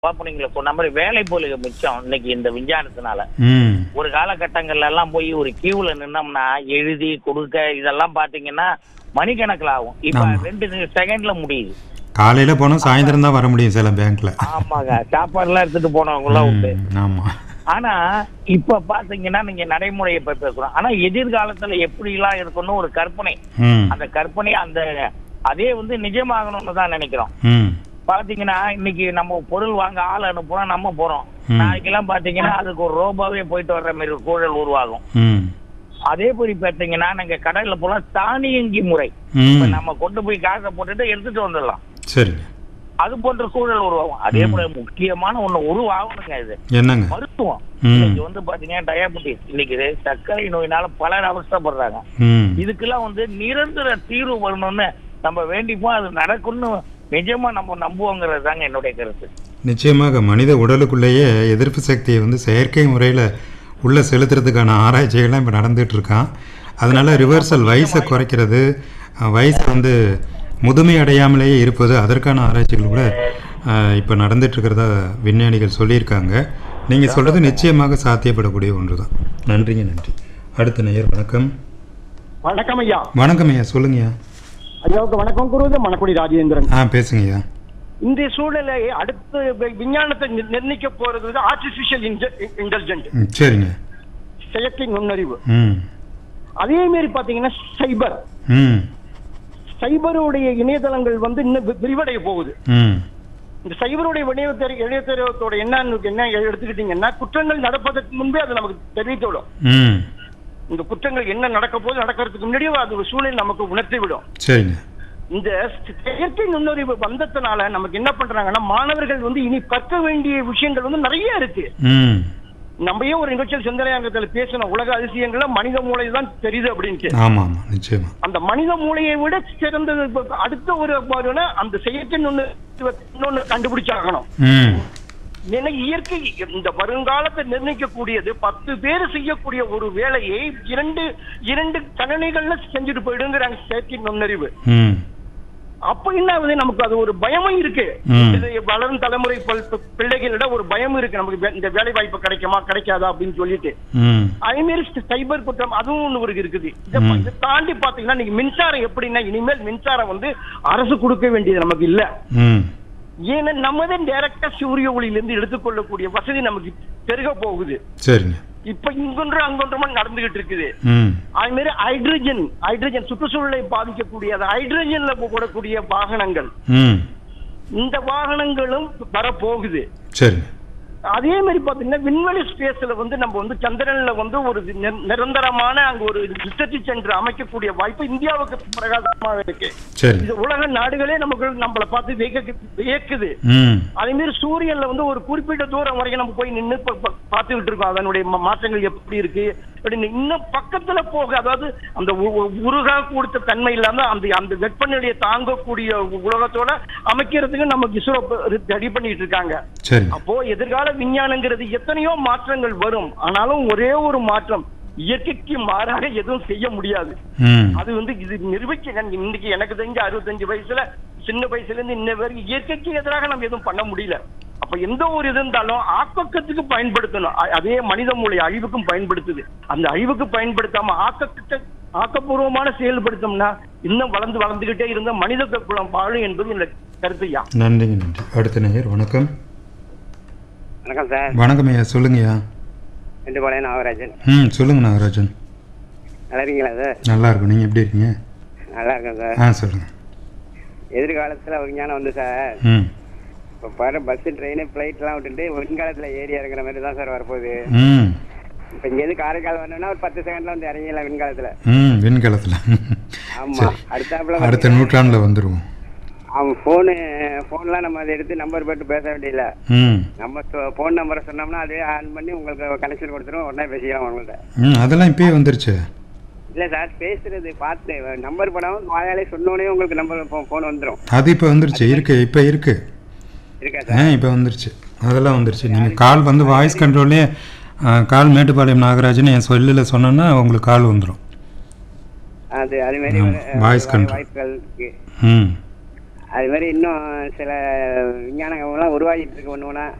பாப்போம் நீங்க சொன்ன மாதிரி வேலை போலிக மிச்சம் இன்னைக்கு இந்த விஞ்ஞானத்தினால ம் ஒரு காலகட்டங்கள்ல எல்லாம் போய் ஒரு கியூல நின்னோம்னா எழுதி கொடுக்க இதெல்லாம் பாத்தீங்கன்னா மணிக்கணக்கில் ஆகும் இப்ப ஆமா. ரெண்டு செகண்ட்ல முடியுது காலையில் போனால் சாயந்தரம் தான் வர முடியும் சில பேங்க்கில் ஆமாங்க சாப்பாடுலாம் எடுத்துட்டு போனவங்க எல்லாம் உண்டு ஆமாம் ஆனா இப்ப பாத்தீங்கன்னா நீங்க நடைமுறையை இப்ப பேசுறோம் ஆனா எதிர்காலத்துல எப்படி எல்லாம் இருக்கணும் ஒரு கற்பனை ம் அந்த கற்பனை அந்த அதே வந்து நிஜமாகணும்னு தான் நினைக்கிறோம் ம் பாத்தீங்கன்னா இன்னைக்கு நம்ம பொருள் வாங்க ஆள் அனுப்புறோம் நம்ம போறோம் ம். நாளைக்கெல்லாம் பாத்தீங்கன்னா அதுக்கு ஒரு ரோபாவே போயிட்டு வர்ற மாதிரி ஒரு சூழல் உருவாகும் ம் அதே மாதிரி பாத்தீங்கன்னா நாங்க கடையில போலாம் தானியங்கி முறை இப்ப ம் நம்ம கொண்டு போய் காசை போட்டுட்டு எடுத்துட்டு வந்துடலாம் சரிங்க அது போன்ற சூழல் உருவாகும் அதே போல முக்கியமான ஒண்ணு உருவாகணுங்க இது என்னங்க மருத்துவம் ம். இன்னைக்கு வந்து பாத்தீங்கன்னா டயாபெட்டிஸ் இன்னைக்கு இது சர்க்கரை நோயினால பலர் அவஸ்தைப்படுறாங்க ம் இதுக்கெல்லாம் வந்து நிரந்தர தீர்வு வரணும்னு நம்ம வேண்டிப்போம் அது நடக்கும்னு நிஜமா நம்ம நம்புவோங்கிறது தாங்க என்னுடைய கருத்து நிச்சயமாக மனித உடலுக்குள்ளேயே எதிர்ப்பு சக்தியை வந்து செயற்கை முறையில் உள்ளே செலுத்துறதுக்கான ஆராய்ச்சிகள்லாம் இப்போ நடந்துட்டு இருக்கான் அதனால ரிவர்சல் வயசை குறைக்கிறது அஹ், வயசை வந்து முதுமை அடையாமலேயே இருப்பது அதற்கான ஆராய்ச்சிகள் கூட இப்போ நடந்துட்டு இருக்கிறதா விஞ்ஞானிகள் சொல்லியிருக்காங்க நீங்கள் சொல்கிறது நிச்சயமாக சாத்தியப்படக்கூடிய ஒன்று தான் நன்றிங்க நன்றி அடுத்த நேயர் வணக்கம் வணக்கம் ஐயா வணக்கம் ஐயா சொல்லுங்கய்யா ஐயாவுக்கு வணக்கம் கூறுவது மணக்குடி ராஜேந்திரன் ஆ பேசுங்கய்யா இந்த சூழலை அடுத்து வி- விஞ்ஞானத்தை நி- நிர்ணயிக்க போறது வந்து ஆர்டிபிஷியல் இன்டெலிஜென்ட் ம் சரிங்க செயற்கை நுண்ணறிவு ம் அதே மாதிரி பாத்தீங்கன்னா சைபர் ம் சைபருடைய இணையதளங்கள் வந்து இன்னும் வி- விரிவடைய போகுது ம் இந்த சைபருடைய இணையத்தர இணையதளத்தோட என்ன என்ன எடுத்துக்கிட்டீங்கன்னா குற்றங்கள் நடப்பதற்கு முன்பே அது நமக்கு தெரிவித்துவிடும் ம் இந்த குற்றங்கள் என்ன நடக்க போது நடக்கிறதுக்கு முன்னாடியே அது ஒரு சூழல் நமக்கு உணர்த்தி விடும் சரிங்க இந்த செயற்கை நுண்ணறிவு வந்ததுனால நமக்கு என்ன பண்றாங்கன்னா மாணவர்கள் வந்து இனி கற்க வேண்டிய விஷயங்கள் வந்து நிறைய இருக்கு ம் நம்ம ஏன் ஒரு நிகழ்ச்சியில் சிந்தனையாங்கத்துல பேசணும் உலக அதிசயங்கள்ல மனித மூளை தான் தெரியுது அப்படின்ட்டு ஆமாம் ஆமாம் நிச்சயமா அந்த மனித மூளையை விட சிறந்தது இப்ப அடுத்த ஒரு பாருன்னா அந்த செயற்கை நுண்ணறிவு இன்னொன்னு கண்டுபிடிச்சாகணும் ம் ஏன்னா இயற்கை இந்த வருங்காலத்தை நிர்ணயிக்கக்கூடியது பத்து பேர் செய்யக்கூடிய ஒரு வேலையை இரண்டு இரண்டு கணனைகள்ல செஞ்சுட்டு போயிடுங்கிறாங்க செயற்கை நுண்ணறிவு ம் அப்ப என்ன ஆகுது நமக்கு அது ஒரு பயமும் இருக்கு ம். இது வளரும் தலைமுறை பல்- பி- பிள்ளைகளிடம் ஒரு பயம் இருக்கு நமக்கு வே- இந்த வேலை வாய்ப்பு கிடைக்குமா கிடைக்காதா அப்படின்னு சொல்லிட்டு ம் அதே மாதிரி சைபர் குற்றம் அதுவும் ஒண்ணு ஒரு இருக்குது இதை ம். இதை தாண்டி பாத்தீங்கன்னா நீங்க மின்சாரம் எப்படின்னா இனிமேல் மின்சாரம் வந்து அரசு கொடுக்க வேண்டியது நமக்கு இல்ல ம் ஏன்னா நம்ம தான் டைரக்டா சூரிய ஒளியில இருந்து எடுத்துக்கொள்ளக்கூடிய வசதி நமக்கு பெருக போகுது சரிங்க இப்ப இங்கொன்று அங்கொன்றுமா நடந்துகிட்டு இருக்குது ம் அது மாதிரி ஹைட்ரஜன் ஹைட்ரஜன் சுற்றுச்சூழலை பாதிக்கக்கூடிய அது ஹைட்ரஜன்ல போடக்கூடிய வாகனங்கள் ம் இந்த வாகனங்களும் வரப்போகுது சரிங்க அதே மாதிரி பாத்தீங்கன்னா விண்வெளி ஸ்பேஸ்ல வந்து நம்ம வந்து சந்திரன்ல வந்து ஒரு நி- நிரந்தரமான அங்க ஒரு ரிசர்ச் சென்டர் அமைக்கக்கூடிய வாய்ப்பு இந்தியாவுக்கு பிரகாசமாக இருக்கு சரி இது உலக நாடுகளே நமக்கு நம்மள பார்த்து வியக்க வியக்குது ம் அதே மாதிரி சூரியன்ல வந்து ஒரு குறிப்பிட்ட தூரம் வரைக்கும் நம்ம போய் நின்று பார்த்துக்கிட்டு இருக்கோம் அதனுடைய ம- மாற்றங்கள் எப்படி இருக்கு அப்படின்னு இன்னும் பக்கத்துல போக அதாவது அந்த உ- உ- உருகா கொடுத்த தன்மை இல்லாம அந்த அந்த வெப்பநிலையை தாங்கக்கூடிய உ- உலகத்தோட அமைக்கிறதுக்கு நமக்கு இஸ்ரோ ரெடி பண்ணிட்டு இருக்காங்க சரிங்க அப்போ எதிர்கால விஞ்ஞானங்கிறது எத்தனையோ மாற்றங்கள் வரும் ஆனாலும் ஒரே ஒரு மாற்றம் இயற்கைக்கு மாறாக எதுவும் செய்ய முடியாது ம் அது வந்து இது நிரூபிக்க இன்னைக்கு எனக்கு தெரிஞ்ச அறுபத்தஞ்சு வயசுல சின்ன வயசுல இருந்து இன்ன வரைக்கும் இயற்கைக்கு எதிராக நம்ம எதுவும் பண்ண முடியல அப்ப எந்த ஒரு இது இருந்தாலும் ஆக்கத்துக்கு பயன்படுத்தணும் அ- அதே மனித மூளை அழிவுக்கும் பயன்படுத்துது அந்த அழிவுக்கு பயன்படுத்தாம ஆக்கத்துக்கு ஆக்கப்பூர்வமான செயல்படுத்தோம்னா இன்னும் வளர்ந்து வளர்ந்துகிட்டே இருந்த மனித குலம் வாழும் என்பது என்னோட கருத்துயா நன்றிங்க நன்றி அடுத்த நேயர் வணக்கம் வணக்கம் சார் வணக்கம் ஐயா சொல்லுங்கய்யா ரெண்டு பாளையம் நாகராஜன் ம் சொல்லுங்க நாகராஜன் நல்லா இருக்கீங்களா சார் நல்லா இருக்கும் நீங்கள் எப்படி இருக்கீங்க நல்லா இருக்கேன் சார் ஆ சொல்லுங்கள் எதிர்காலத்தில் விஞ்ஞானம் வந்து சார் ம் இப்போ பாரு பஸ்ஸு ட்ரெயின் ஃப்ளைட்லாம் விட்டுட்டு விண்காலத்தில் ஏறி இறங்குற மாதிரி தான் சார் வரப்போகுது ம் இப்போ இங்கேருந்து காரைக்கால் வரணும்னா ஒரு பத்து செகண்ட்ல வந்து இறங்கிடலாம் விண்காலத்தில் ம் விண்கலத்தில் ஆமாம் சரி அடுத்தாப்புல அடுத்த நூற்றாண்டில் வந்துடுவோம் அவன் ஃபோனு ஃபோன்லாம் நம்ம அதை எடுத்து நம்பர் போட்டு பேச வேண்டியதில்ல ம் நம்ம ஃபோன் நம்பரை சொன்னோம்னா அதுவே ஆன் பண்ணி உங்களுக்கு கனெக்ஷன் கொடுத்துரும் உடனே பேசிக்கலாம் உங்கள்கிட்ட ம் அதெல்லாம் இப்பயே வந்துருச்சு இல்லை சார் பேசுறது பார்த்து நம்பர் பண்ணாமல் வாயாலே சொன்னோடனே உங்களுக்கு நம்பர் ஃபோன் வந்துடும் அது இப்போ வந்துருச்சு இருக்கு இப்போ இருக்கு இருக்கா ஆ சார் இப்போ வந்துருச்சு அதெல்லாம் வந்துருச்சு நீங்கள் கால் வந்து வாய்ஸ் கண்ட்ரோல்லே கால் மேட்டுப்பாளையம் நாகராஜன் என் சொல்லில் சொன்னோன்னா உங்களுக்கு கால் வந்துடும் அது அது மாதிரி ஆமா, voice control. வாய்ப்புகள் இருக்கு ம் அது மாதிரி இன்னும் சில விஞ்ஞானங்கள்லாம் உருவாகிட்டு இருக்கு ஒன்று ஒன்றா